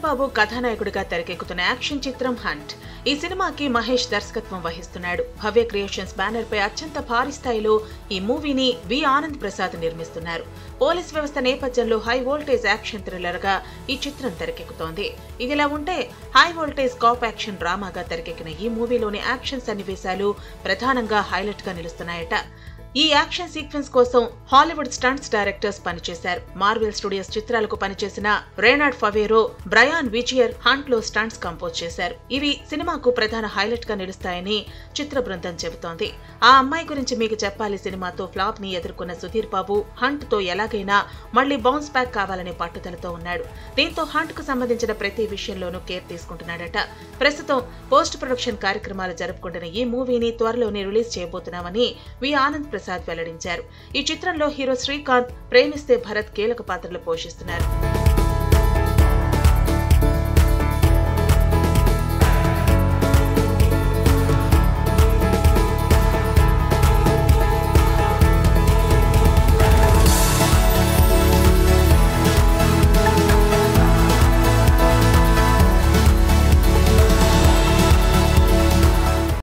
బాబు కథానాయకుడిగా తెరకెక్కుతున్న యాక్షన్ చిత్రం హంట్ ఈ సినిమాకి మహేష్ దర్శకత్వం వహిస్తున్నాడు భవ్య క్రియేషన్స్ బ్యానర్ పై అత్యంత భారీ స్థాయిలో ఈ మూవీని వి ఆనంద్ ప్రసాద్ నిర్మిస్తున్నారు పోలీస్ వ్యవస్థ నేపథ్యంలో హై వోల్టేజ్ యాక్షన్ థ్రిల్లర్ గా ఈ చిత్రం తెరకెక్కుతోంది ఇదిలా ఉంటే హై వోల్టేజ్ కాప్ యాక్షన్ డ్రామాగా తెరకెక్కిన ఈ మూవీలోని యాక్షన్ సన్నివేశాలు ప్రధానంగా హైలైట్ గా నిలుస్తున్నాయట ఈ యాక్షన్ సీక్వెన్స్ కోసం హాలీవుడ్ స్టంట్స్ డైరెక్టర్స్ పనిచేశారు మార్వెల్ స్టూడియోస్ చిత్రాలకు పనిచేసిన Renaud Favero Brayan Vigier Hunt లో స్టంట్స్ కంపోజ్ చేశారు ఇవి సినిమాకు ప్రధాన హైలైట్ గా నిలుస్తాయని చిత్ర బృందం చెబుతోంది ఆ అమ్మాయి గురించి మీకు చెప్పాలి సినిమాతో ఫ్లాప్ ని ఎదుర్కొన్న సుధీర్ బాబు హంట్ తో ఎలాగైనా మళ్లీ బౌన్స్ బ్యాక్ కావాలనే పట్టుదలతో ఉన్నాడు దీంతో హంట్ కు సంబంధించిన ప్రతి విషయంలోనూ కేర్ తీసుకుంటున్నాడట ప్రస్తుతం పోస్ట్ ప్రొడక్షన్ కార్యక్రమాలు జరుపుకుంటున్న ఈ మూవీని త్వరలోనే రిలీజ్ చేయబోతున్నామని వి ఆనంద్ ప్రసాద్ వెల్లడించారు ఈ చిత్రంలో హీరో శ్రీకాంత్ ప్రేమిస్తే భరత్ కీలక పాత్రలు పోషిస్తున్నారు